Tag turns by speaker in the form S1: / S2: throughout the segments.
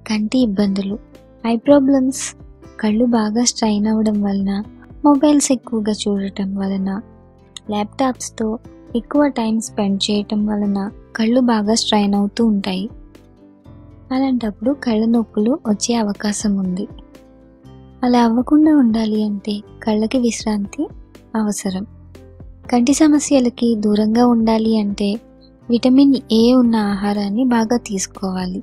S1: కంటి ఇబ్బందులు eye problems కళ్ళు బాగా స్ట్రైన్ అవ్వడం వలన మొబైల్స్ ఎక్కువగా చూడటం వలన ల్యాప్టాప్స్తో ఎక్కువ టైం స్పెండ్ చేయటం వలన కళ్ళు బాగా స్ట్రైన్ అవుతూ ఉంటాయి అలాంటప్పుడు కళ్ళ నొప్పులు వచ్చే అవకాశం ఉంది అలా అవ్వకుండా ఉండాలి అంటే కళ్ళకి విశ్రాంతి అవసరం కంటి సమస్యలకి దూరంగా ఉండాలి అంటే విటమిన్ ఏ ఉన్న ఆహారాన్ని బాగా తీసుకోవాలి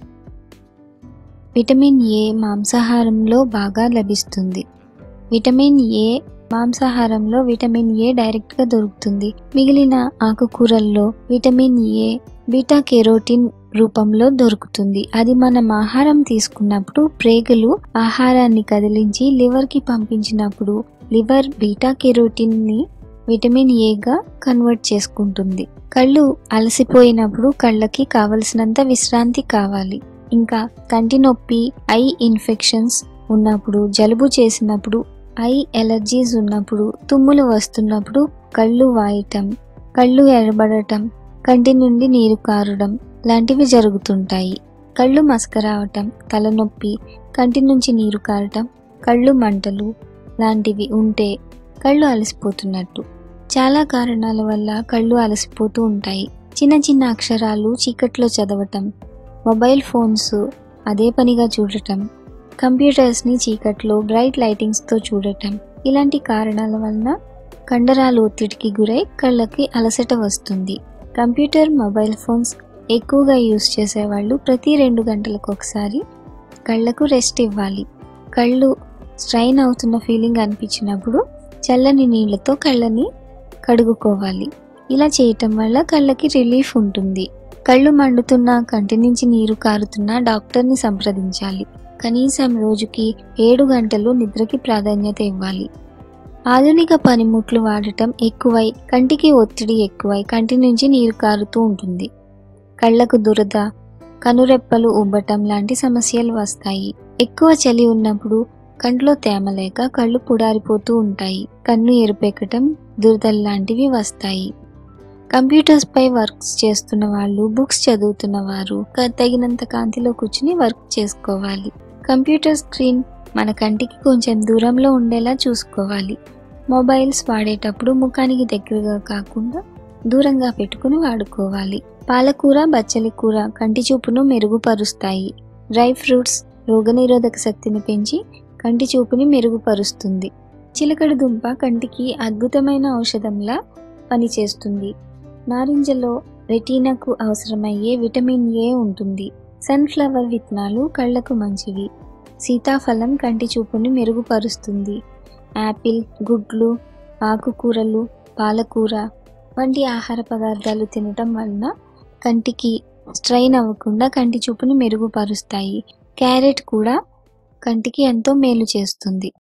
S1: విటమిన్ ఏ మాంసాహారంలో బాగా లభిస్తుంది విటమిన్ ఏ మాంసాహారంలో విటమిన్ ఏ డైరెక్ట్గా దొరుకుతుంది మిగిలిన ఆకుకూరల్లో విటమిన్ ఏ బీటా కెరోటిన్ రూపంలో దొరుకుతుంది అది మనం ఆహారం తీసుకున్నప్పుడు ప్రేగులు ఆహారాన్ని కదిలించి లివర్కి పంపించినప్పుడు లివర్ బీటా కెరోటిన్ని విటమిన్ ఏగా కన్వర్ట్ చేసుకుంటుంది కళ్ళు అలసిపోయినప్పుడు కళ్ళకి కావలసినంత విశ్రాంతి కావాలి ఇంకా కంటి నొప్పి ఐ ఇన్ఫెక్షన్స్ ఉన్నప్పుడు జలుబు చేసినప్పుడు ఐ ఎలర్జీస్ ఉన్నప్పుడు తుమ్ములు వస్తున్నప్పుడు కళ్ళు వాయటం కళ్ళు ఎరబడటం కంటి నుండి నీరు కారడం లాంటివి జరుగుతుంటాయి కళ్ళు మసకరావటం తలనొప్పి కంటి నుంచి నీరు కారటం కళ్ళు మంటలు లాంటివి ఉంటే కళ్ళు అలసిపోతున్నట్టు చాలా కారణాల వల్ల కళ్ళు అలసిపోతూ ఉంటాయి చిన్న చిన్న అక్షరాలు చీకట్లో చదవటం మొబైల్ ఫోన్స్ అదే పనిగా చూడటం కంప్యూటర్స్ని చీకట్లో బ్రైట్ లైటింగ్స్తో చూడటం ఇలాంటి కారణాల వలన కండరాలు ఒత్తిడికి గురై కళ్ళకి అలసట వస్తుంది కంప్యూటర్ మొబైల్ ఫోన్స్ ఎక్కువగా యూస్ చేసేవాళ్ళు ప్రతి రెండు గంటలకు ఒకసారి కళ్ళకు రెస్ట్ ఇవ్వాలి కళ్ళు స్ట్రైన్ అవుతున్న ఫీలింగ్ అనిపించినప్పుడు చల్లని నీళ్ళతో కళ్ళని కడుగుకోవాలి ఇలా చేయటం వల్ల కళ్ళకి రిలీఫ్ ఉంటుంది కళ్ళు మండుతున్నా కంటి నుంచి నీరు కారుతున్నా డాక్టర్ని సంప్రదించాలి కనీసం రోజుకి ఏడు గంటలు నిద్రకి ప్రాధాన్యత ఇవ్వాలి ఆధునిక పనిముట్లు వాడటం ఎక్కువై కంటికి ఒత్తిడి ఎక్కువై కంటి నుంచి నీరు కారుతూ ఉంటుంది కళ్ళకు దురద కనురెప్పలు ఉబ్బటం లాంటి సమస్యలు వస్తాయి ఎక్కువ చలి ఉన్నప్పుడు కంట్లో తేమ లేక కళ్ళు పుడారిపోతూ ఉంటాయి కన్ను ఎరుపెక్కటం దురదలు లాంటివి వస్తాయి కంప్యూటర్స్ పై వర్క్స్ చేస్తున్న వాళ్ళు బుక్స్ చదువుతున్న వారు క- తగినంత కాంతిలో కూర్చుని వర్క్ చేసుకోవాలి కంప్యూటర్ స్క్రీన్ మన కంటికి కొంచెం దూరంలో ఉండేలా చూసుకోవాలి మొబైల్స్ వాడేటప్పుడు ముఖానికి దగ్గరగా కాకుండా దూరంగా పెట్టుకుని వాడుకోవాలి పాలకూర బచ్చలి కూర కంటి చూపును మెరుగుపరుస్తాయి డ్రై ఫ్రూట్స్ రోగనిరోధక శక్తిని పెంచి కంటి చూపుని మెరుగుపరుస్తుంది చిలకడ దుంప కంటికి అద్భుతమైన ఔషధంలా పనిచేస్తుంది నారింజలో రెటీనాకు అవసరమయ్యే విటమిన్ ఏ ఉంటుంది సన్ఫ్లవర్ విత్తనాలు కళ్ళకు మంచివి సీతాఫలం కంటి చూపుని మెరుగుపరుస్తుంది యాపిల్ గుడ్లు ఆకుకూరలు పాలకూర వంటి ఆహార పదార్థాలు తినటం వలన కంటికి స్ట్రైన్ అవ్వకుండా కంటి చూపుని మెరుగుపరుస్తాయి క్యారెట్ కూడా కంటికి ఎంతో మేలు చేస్తుంది